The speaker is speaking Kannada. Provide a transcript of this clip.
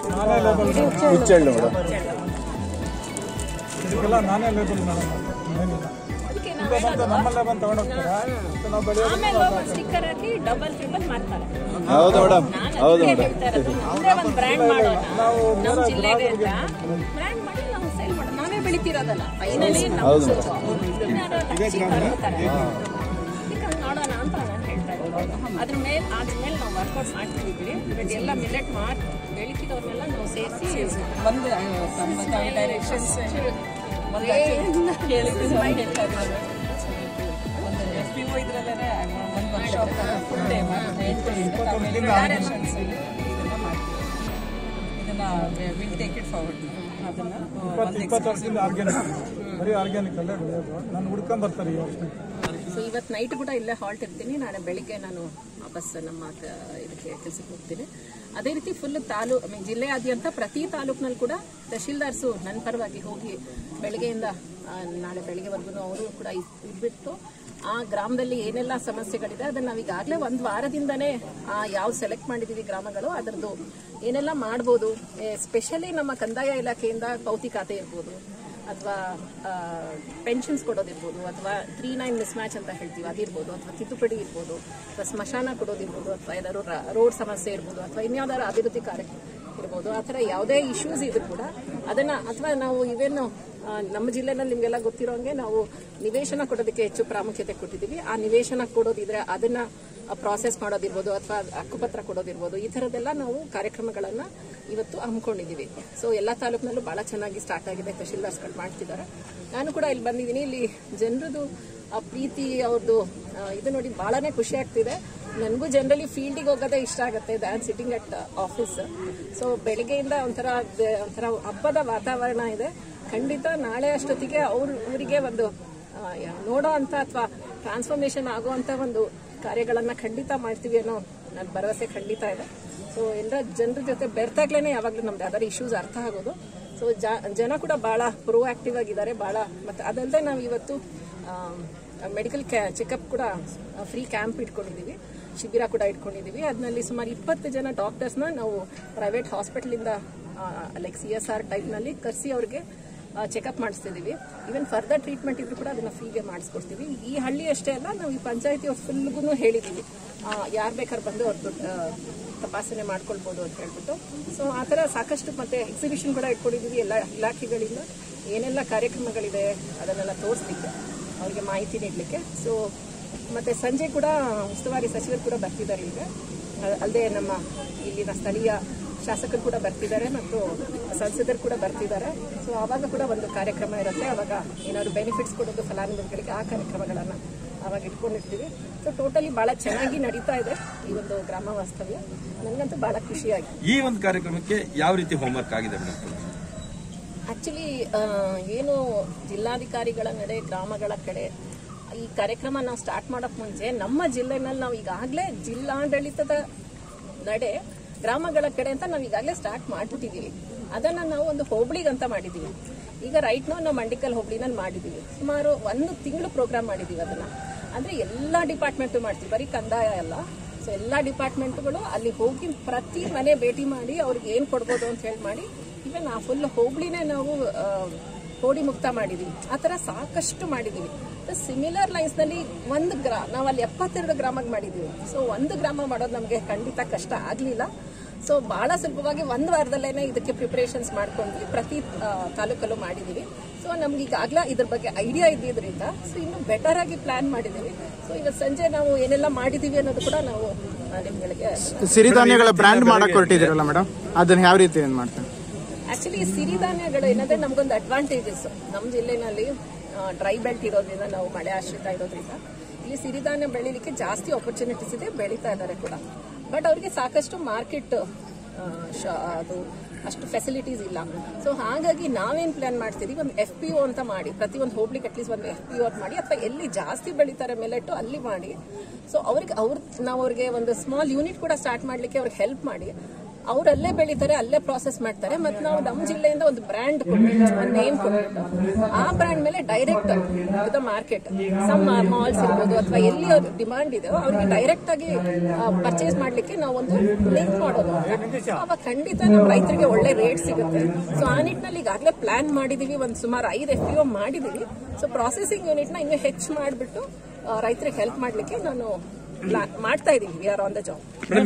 ನಾನೇ ಲೇಬಲ್ ಹುಚ್ಚೆಳ್ಳು ಮೇಡಮ್ ಇದಕ್ಕೆಲ್ಲ ನಾನೇ ಲೇಬಲ್ ಮೇಡಮ್ ಏನಿಲ್ಲ ಅದಕ್ಕೆ ಈಗ ಬಂದು ನಮ್ಮಲ್ಲೇ ಬಂದು ತಗೊಂಡೋಗ್ತಾರೆ ಮತ್ತೆ ನಾವು ಬೆಳೆಯೋದು ಆಮೇಲೆ ಸ್ಟಿಕ್ಕರ್ ಹಾಕಿ ಡಬಲ್ ಟ್ರಿಬಲ್ ಮಾಡ್ತಾರೆ ಹೌದು ಮೇಡಮ್ ನಾನು ಹೌದು ಅದಕ್ಕೆ ಮೇಡಮ್ ಹೇಳ್ತಾ ಇರೋದು ಮುಂದೆ ಒಂದು ಬ್ರ್ಯಾಂಡ್ ಮಾಡೋಣ ನಮ್ಮ ಜಿಲ್ಲೆಗೆ ಅಂತ ಬ್ರ್ಯಾಂಡ್ ಮಾಡಿ ನಾವು ಸೇಲ್ ಮಾಡೋಣ ನಾವೇ ಬೆಳಿತಿರೋದಲ್ಲ ಫೈನಲಿ ನಾವು ಬರ್ತಾರೆ ಅದಕ್ಕೆ ಹಂಗ್ ಮಾಡೋಣ ಅಂತ ನಾನು ಹೇಳ್ತಾ ಇರೋದು ಅದ್ರ ಮೇಲೆ ಅದ್ರ ಮೇಲೆ ನಾವು ವರ್ಕೌಟ್ ಮಾಡ್ತಿದ್ದೀವಿ ಬಟ್ ಎಲ್ಲ ಮಿಲೆಟ್ ಮಾಡಿ ಬೆಳಿತಿರೋರ್ನೆಲ್ಲ ನಾವು ಸೇರಿಸಿ ಒಂದು ತಮ್ಮ ಡೈರೆಕ್ಷನ್ಸ್ ಒಂದು ಎಫ್ ಪಿ ಒ ಇದ್ರಲ್ಲೇ ಒಂದು ವರ್ಕ್ಶಾಪ್ ಫುಲ್ ಡೇ ಡೈರೆಕ್ಷನ್ಸ್ ಇದನ್ನ ಮಾಡ್ತೀವಿ ಇದನ್ನ ವಿಲ್ ಟೇಕ್ ಇಟ್ ಫಾರ್ವರ್ಡ್ ಅದನ್ನ ಇಪ್ಪತ್ತು ಇಪ್ಪತ್ತು ವರ್ಷದಿಂದ ಆರ್ಗ್ಯಾನಿಕ್ ಬರೀ ಆರ್ಗ್ಯಾನಿಕ್ ಅಲ್ಲೇ ಬೆಳೆಯೋದು ನಾನು ಹುಡ್ಕೊಂಡ್ ಬರ್ತಾರೆ ಈ ವರ್ಷ ಸೊ ಇವತ್ತು ನೈಟ್ ಕೂಡ ಇಲ್ಲೇ ಹಾಲ್ಟ್ ಇರ್ತೀನಿ ನಾಳೆ ಬೆಳಿಗ್ಗೆ ನಾನು ವಾಪಸ್ ನಮ್ಮ ಕ- ಇದಕ್ಕೆ ಕೆಲಸಕ್ಕೆ ಹೋಗ್ತೀನಿ ಅದೇ ರೀತಿ ಫುಲ್ ತಾಲೂ ಐ ಮೀನ್ ಜಿಲ್ಲೆಯಾದ್ಯಂತ ಪ್ರತಿ ತಾಲೂಕಿನಲ್ಲಿ ಕೂಡ ತಹಶೀಲ್ದಾರ್ಸು ನನ್ನ ಪರವಾಗಿ ಹೋಗಿ ಬೆಳಗ್ಗೆಯಿಂದ ಆ, ನಾಳೆ ಬೆಳಿಗ್ಗೆವರೆಗೂ ಅವರು ಕೂಡ ಇದ್- ಇದ್ಬಿಟ್ಟು ಆ ಗ್ರಾಮದಲ್ಲಿ ಏನೆಲ್ಲ ಸಮಸ್ಯೆಗಳಿದೆ ಅದನ್ನ ನಾವೀಗಾಗಲೇ ಒಂದು ವಾರದಿಂದನೇ ಆ ಯಾವ ಸೆಲೆಕ್ಟ್ ಮಾಡಿದೀವಿ ಗ್ರಾಮಗಳು ಅದರದ್ದು ಏನೆಲ್ಲ ಮಾಡ್ಬೋದು ಸ್ಪೆಷಲಿ ನಮ್ಮ ಕಂದಾಯ ಇಲಾಖೆಯಿಂದ ಪೌತಿ ಖಾತೆ ಇರ್ಬೋದು ಅಥವಾ ಪೆನ್ಷನ್ಸ್ ಕೊಡೋದಿರ್ಬೋದು ಅಥವಾ ತ್ರೀ ನೈನ್ ಮಿಸ್ ಮ್ಯಾಚ್ ಅಂತ ಹೇಳ್ತೀವಿ ಅದಿರ್ಬೋದು ಅಥವಾ ತಿದ್ದುಪಡಿ ಇರ್ಬೋದು ಅಥವಾ ಸ್ಮಶಾನ ಕೊಡೋದಿರ್ಬೋದು ಅಥವಾ ಏನಾದ್ರು ರೋಡ್ ಸಮಸ್ಯೆ ಇರ್ಬೋದು ಅಥವಾ ಇನ್ಯಾವ್ದಾದ್ರು ಅಭಿವೃದ್ಧಿ ಕಾರ್ಯ ಇರ್ಬೋದು ಆ ಥರ ಯಾವುದೇ ಇಶ್ಯೂಸ್ ಇದ್ರು ಕೂಡ ಅದನ್ನ ಅಥವಾ ನಾವು ಇವೇನು ಆ, ನಮ್ಮ ಜಿಲ್ಲೆನಲ್ಲಿ ನಿಮಗೆಲ್ಲ ಗೊತ್ತಿರೋಂಗೆ ನಾವು ನಿವೇಶನ ಕೊಡೋದಕ್ಕೆ ಹೆಚ್ಚು ಪ್ರಾಮುಖ್ಯತೆ ಕೊಟ್ಟಿದ್ದೀವಿ ಆ ನಿವೇಶನ ಕೊಡೋದಿದ್ರೆ ಅದನ್ನ ಪ್ರಾಸೆಸ್ ಮಾಡೋದಿರ್ಬೋದು ಅಥವಾ ಹಕ್ಕುಪತ್ರ ಕೊಡೋದಿರ್ಬೋದು ಈ ಥರದ್ದೆಲ್ಲ ನಾವು ಕಾರ್ಯಕ್ರಮಗಳನ್ನ ಇವತ್ತು ಹಮ್ಮಿಕೊಂಡಿದ್ದೀವಿ ಸೊ ಎಲ್ಲ ತಾಲೂಕಿನಲ್ಲೂ ಬಹಳ ಚೆನ್ನಾಗಿ ಸ್ಟಾರ್ಟ್ ಆಗಿದೆ ತಹಶೀಲ್ದಾರ್ಸ್ಗಳು ಮಾಡ್ತಿದ್ದಾರೆ ನಾನು ಕೂಡ ಇಲ್ಲಿ ಬಂದಿದ್ದೀನಿ ಇಲ್ಲಿ ಜನರದು ಆ ಪ್ರೀತಿ ಅವ್ರದ್ದು ಆ, ಇದು ನೋಡಿ ಬಹಳನೇ ಖುಷಿ ಆಗ್ತಿದೆ ನನಗೂ ಜನರಲಿ ಫೀಲ್ಡಿಗೆ ಹೋಗೋದೇ ಇಷ್ಟ ಆಗುತ್ತೆ than sitting at office so ಬೆಳಿಗ್ಗೆಯಿಂದ ಒಂಥರ ದ- ಒಂಥರ ಹಬ್ಬದ ವಾತಾವರಣ ಇದೆ ಖಂಡಿತ ನಾಳೆ ಅಷ್ಟೊತ್ತಿಗೆ ಅವ್ರ ಊರಿಗೆ ಒಂದು ಆ, ಯಾ- ನೋಡೋ ಅಂತ ಅಥವಾ ಟ್ರಾನ್ಸ್ಫಾರ್ಮೇಶನ್ ಆಗೋ ಅಂತ ಒಂದು ಕಾರ್ಯಗಳನ್ನ ಖಂಡಿತ ಮಾಡ್ತೀವಿ ಅನ್ನೋ ನನ್ನ ಭರವಸೆ ಖಂಡಿತ ಇದೆ ಸೊ ಎಲ್ಲ ಜನರ ಜೊತೆ ಬೆರ್ತಾಗ್ಲೇನೆ ಯಾವಾಗಲೂ ನಮ್ದು ಯಾವ್ದಾದ್ರು ಇಶ್ಯೂಸ್ ಅರ್ಥ ಆಗೋದು ಸೊ ಜನ ಕೂಡ ಬಹಳ ಪ್ರೋ ಆಕ್ಟಿವ್ ಆಗಿದ್ದಾರೆ ಬಹಳ ಮತ್ತೆ ಅದಲ್ಲದೆ ನಾವು ಇವತ್ತು ಮೆಡಿಕಲ್ ಚೆಕಪ್ ಕೂಡ ಫ್ರೀ ಕ್ಯಾಂಪ್ ಇಟ್ಕೊಂಡಿದ್ದೀವಿ ಶಿಬಿರ ಕೂಡ ಇಟ್ಕೊಂಡಿದ್ದೀವಿ ಅದರಲ್ಲಿ ಸುಮಾರು ಇಪ್ಪತ್ತು ಜನ ಡಾಕ್ಟರ್ಸ್ನ ನಾವು ಪ್ರೈವೇಟ್ ಹಾಸ್ಪಿಟಲಿಂದ ಲೈಕ್ ಸಿ ಎಸ್ ಆರ್ ಟೈಪ್ನಲ್ಲಿ ಕರೆಸಿ ಅವ್ರಿಗೆ ಚೆಕಪ್ ಮಾಡಿಸ್ತಿದ್ದೀವಿ ಈವನ್ ಫರ್ದರ್ ಟ್ರೀಟ್ಮೆಂಟ್ ಇದ್ರು ಕೂಡ ಅದನ್ನ ಫ್ರೀಗೆ ಮಾಡಿಸ್ಕೊಡ್ತೀವಿ ಈ ಹಳ್ಳಿ ಅಷ್ಟೇ ಅಲ್ಲ ನಾವು ಈ ಪಂಚಾಯತಿ ಅವ್ರ ಫುಲ್ಗೂ ಹೇಳಿದ್ದೀವಿ ಯಾರು ಬೇಕಾದ್ರೆ ಬಂದು ಅವ್ರ ದುಡ್ಡು ಆ, ತಪಾಸಣೆ ಮಾಡ್ಕೊಳ್ಬೋದು ಅಂತ ಹೇಳ್ಬಿಟ್ಟು ಸೊ ಆ ಥರ ಸಾಕಷ್ಟು ಮತ್ತೆ ಎಕ್ಸಿಬಿಷನ್ ಕೂಡ ಇಟ್ಕೊಂಡಿದ್ದೀವಿ ಎಲ್ಲ ಇಲಾಖೆಗಳಿಂದ ಏನೆಲ್ಲ ಕಾರ್ಯಕ್ರಮಗಳಿದೆ ಅದನ್ನೆಲ್ಲ ತೋರಿಸ್ಲಿಕ್ಕೆ ಅವರಿಗೆ ಮಾಹಿತಿ ನೀಡಲಿಕ್ಕೆ ಸೊ ಮತ್ತೆ ಸಂಜೆ ಕೂಡ ಉಸ್ತುವಾರಿ ಸಚಿವರು ಕೂಡ ಬರ್ತಿದ್ದಾರೆ ಈಗ ಅಲ್ಲದೆ ನಮ್ಮ ಇಲ್ಲಿನ ಸ್ಥಳೀಯ ಶಾಸಕರು ಕೂಡ ಬರ್ತಿದ್ದಾರೆ ಮತ್ತು ಸಂಸದರು ಕೂಡ ಬರ್ತಿದ್ದಾರೆ ಸೊ ಆವಾಗ ಕೂಡ ಒಂದು ಕಾರ್ಯಕ್ರಮ ಇರುತ್ತೆ ಆವಾಗ ಏನಾದ್ರು ಬೆನಿಫಿಟ್ಸ್ ಕೊಡೋದು ಫಲಾನುಭವಿಗಳಿಗೆ ಆ ಕಾರ್ಯಕ್ರಮಗಳನ್ನು ಆವಾಗ ಇಟ್ಕೊಂಡಿರ್ತೀವಿ ಸೊ ಟೋಟಲಿ ಬಹಳ ಚೆನ್ನಾಗಿ ನಡೀತಾ ಇದೆ ಈ ಒಂದು ಗ್ರಾಮ ವಾಸ್ತವ್ಯ ನನಗಂತೂ ಬಹಳ ಖುಷಿಯಾಗಿದೆ ಈ ಒಂದು ಕಾರ್ಯಕ್ರಮಕ್ಕೆ ಯಾವ ರೀತಿ ಹೋಮ್ವರ್ಕ್ ಆಗಿದೆ ಮೇಡಮ್ ಆಕ್ಚುಲಿ ಏನು ಜಿಲ್ಲಾಧಿಕಾರಿಗಳ ನಡೆ ಗ್ರಾಮಗಳ ಕಡೆ ಈ ಕಾರ್ಯಕ್ರಮ ನಾವು ಸ್ಟಾರ್ಟ್ ಮಾಡೋಕ್ ಮುಂಚೆ ನಮ್ಮ ಜಿಲ್ಲೆನಲ್ಲಿ ನಾವು ಈಗಾಗಲೇ ಜಿಲ್ಲಾಡಳಿತದ ನಡೆ ಗ್ರಾಮಗಳ ಕಡೆ ಅಂತ ನಾವು ಈಗಾಗಲೇ ಸ್ಟಾರ್ಟ್ ಮಾಡ್ಬಿಟ್ಟಿದೀವಿ ಅದನ್ನ ನಾವು ಒಂದು ಹೋಬಳಿಗಂತ ಮಾಡಿದೀವಿ ಈಗ ರೈಟ್ ನಾವು ನಾವು ಮಂಡಿಕಲ್ ಹೋಬಳಿನಲ್ಲಿ ಮಾಡಿದೀವಿ ಸುಮಾರು ಒಂದು ತಿಂಗಳು ಪ್ರೋಗ್ರಾಮ್ ಮಾಡಿದೀವಿ ಅದನ್ನ ಅಂದ್ರೆ ಎಲ್ಲಾ ಡಿಪಾರ್ಟ್ಮೆಂಟ್ ಮಾಡ್ತೀವಿ ಬರೀ ಕಂದಾಯ ಅಲ್ಲ ಸೊ ಎಲ್ಲಾ ಡಿಪಾರ್ಟ್ಮೆಂಟ್ಗಳು ಅಲ್ಲಿ ಹೋಗಿ ಪ್ರತಿ ಮನೆ ಭೇಟಿ ಮಾಡಿ ಅವ್ರಿಗೆ ಏನ್ ಕೊಡ್ಬೋದು ಅಂತ ಹೇಳಿ ಮಾಡಿ ಇವನ್ ಆ ಫುಲ್ ಹೋಬಳಿನೇ ನಾವು ಆ, ಕೋಡಿ ಮುಕ್ತ ಮಾಡಿದೀವಿ ಆ ತರ ಸಾಕಷ್ಟು ಮಾಡಿದೀವಿ ಸಿಮಿಲರ್ ಲೈನ್ಸ್ ನಲ್ಲಿ ಒಂದು ಗ್ರಾ ನಾವು ಅಲ್ಲಿ ಎಪ್ಪತ್ತೆರಡು ಗ್ರಾಮಕ್ಕೆ ಮಾಡಿದೀವಿ ಸೊ ಒಂದು ಗ್ರಾಮ ಮಾಡೋದು ನಮಗೆ ಖಂಡಿತ ಕಷ್ಟ ಆಗ್ಲಿಲ್ಲ ಸೊ ಬಹಳ ಸುಲಭವಾಗಿ ಒಂದು ವಾರದಲ್ಲೇನೆ ಇದಕ್ಕೆ ಪ್ರಿಪರೇಷನ್ಸ್ ಮಾಡ್ಕೊಂಡ್ವಿ ಪ್ರತಿ ಆ, ತಾಲೂಕಲ್ಲೂ ಮಾಡಿದೀವಿ ಸೊ ನಮ್ಗೆ ಈಗಾಗಲೇ ಇದ್ರ ಬಗ್ಗೆ ಐಡಿಯಾ ಇದ್ದಿದ್ರಿಂದ ಸೊ ಇನ್ನು ಬೆಟರ್ ಆಗಿ ಪ್ಲಾನ್ ಮಾಡಿದೀವಿ ಸೊ ಇವತ್ತು ಸಂಜೆ ನಾವು ಏನೆಲ್ಲ ಮಾಡಿದೀವಿ ಅನ್ನೋದು ಕೂಡ ನಾವು ಆ, ನಿಮ್ಗಳಿಗೆ ಸಿರಿಧಾನ್ಯಗಳ ಬ್ರ್ಯಾಂಡ್ ಮಾಡಕ್ ಹೊರಟಿದ್ದೀರಲ್ಲ ಮೇಡಮ್ ಅದನ್ನ ಯಾವ ರೀತಿ ಏನ್ ಮಾಡ್ತಾರೆ ಆಕ್ಚುಲಿ ಸಿರಿಧಾನ್ಯಗಳು ಏನಂದ್ರೆ ನಮ್ಗೊಂದು ಅಡ್ವಾಂಟೇಜಸ್ ನಮ್ಮ ಜಿಲ್ಲೆನಲ್ಲಿ ಡ್ರೈ ಬೆಲ್ಟ್ ಇರೋದ್ರಿಂದ ನಾವು ಮಳೆ ಆಶ್ರಿತ ಇರೋದ್ರಿಂದ ಇಲ್ಲಿ ಸಿರಿಧಾನ್ಯ ಬೆಳಿಲಿಕ್ಕೆ ಜಾಸ್ತಿ ಆಪರ್ಚುನಿಟೀಸ್ ಇದೆ ಬೆಳೀತಾ ಇದ್ದಾರೆ ಕೂಡ ಬಟ್ ಅವ್ರಿಗೆ ಸಾಕಷ್ಟು ಮಾರ್ಕೆಟ್ ಅದು ಅಷ್ಟು ಫೆಸಿಲಿಟೀಸ್ ಇಲ್ಲ ಸೊ ಹಾಗಾಗಿ ನಾವೇನ್ ಪ್ಲಾನ್ ಮಾಡ್ತಿದೀವಿ ಒಂದು ಎಫ್ ಪಿ ಒ ಅಂತ ಮಾಡಿ ಪ್ರತಿ ಒಂದು ಹೋಗ್ಲಿಕ್ಕೆ ಅಟ್ಲೀಸ್ಟ್ ಒಂದು ಎಫ್ ಪಿ ಒ ಮಾಡಿ ಅಥವಾ ಎಲ್ಲಿ ಜಾಸ್ತಿ ಬೆಳೀತಾರೆ ಮೆಲೆಟ್ಟು ಅಲ್ಲಿ ಮಾಡಿ ಸೊ ಅವ್ರಿಗೆ ಅವ್ರ ನಾವು ಅವ್ರಿಗೆ ಒಂದು ಸ್ಮಾಲ್ ಯೂನಿಟ್ ಕೂಡ ಸ್ಟಾರ್ಟ್ ಮಾಡ್ಲಿಕ್ಕೆ ಅವ್ರಿಗೆ ಹೆಲ್ಪ್ ಮಾಡಿ ಅವರಲ್ಲೇ ಬೆಳಿತಾರೆ ಅಲ್ಲೇ ಪ್ರಾಸೆಸ್ ಮಾಡ್ತಾರೆ ಮತ್ತೆ ನಾವು ನಮ್ಮ ಜಿಲ್ಲೆಯಿಂದ ಒಂದು ಬ್ರ್ಯಾಂಡ್ ಕೊಟ್ಬಿಟ್ಟು ಒಂದು ನೇಮ್ ಕೊಟ್ಬಿಟ್ಟು ಆ ಬ್ರ್ಯಾಂಡ್ ಮೇಲೆ direct the market some malls ಇರ್ಬೋದು ಅಥವಾ ಎಲ್ಲಿ ಅವ್ರ ಡಿಮಾಂಡ್ ಇದೆ ಅವ್ರಿಗೆ ಡೈರೆಕ್ಟ್ ಆಗಿ ಪರ್ಚೇಸ್ ಮಾಡ್ಲಿಕ್ಕೆ ನಾವು ಒಂದು ಲಿಂಕ್ ಮಾಡೋದು ಅವಾಗ ಖಂಡಿತ ನಮ್ಮ ರೈತರಿಗೆ ಒಳ್ಳೆ ರೇಟ್ ಸಿಗುತ್ತೆ ಸೊ ಆ ನಿಟ್ಟಿನಲ್ಲಿ ಈಗಾಗಲೇ ಪ್ಲಾನ್ ಮಾಡಿದೀವಿ ಒಂದು ಸುಮಾರು ಐದು ಎಫ್ ಪಿ ಮಾಡಿದೀವಿ ಸೊ ಪ್ರಾಸೆಸಿಂಗ್ ಯೂನಿಟ್ ನ ಇನ್ನೂ ಹೆಚ್ಚು ಮಾಡಿಬಿಟ್ಟು ರೈತರಿಗೆ ಹೆಲ್ಪ್ ಮಾಡ್ಲಿಕ್ಕೆ ನಾನು ಪ್ಲಾನ್ ಮಾಡ್ತಾ ಇದೀವಿ we are on the job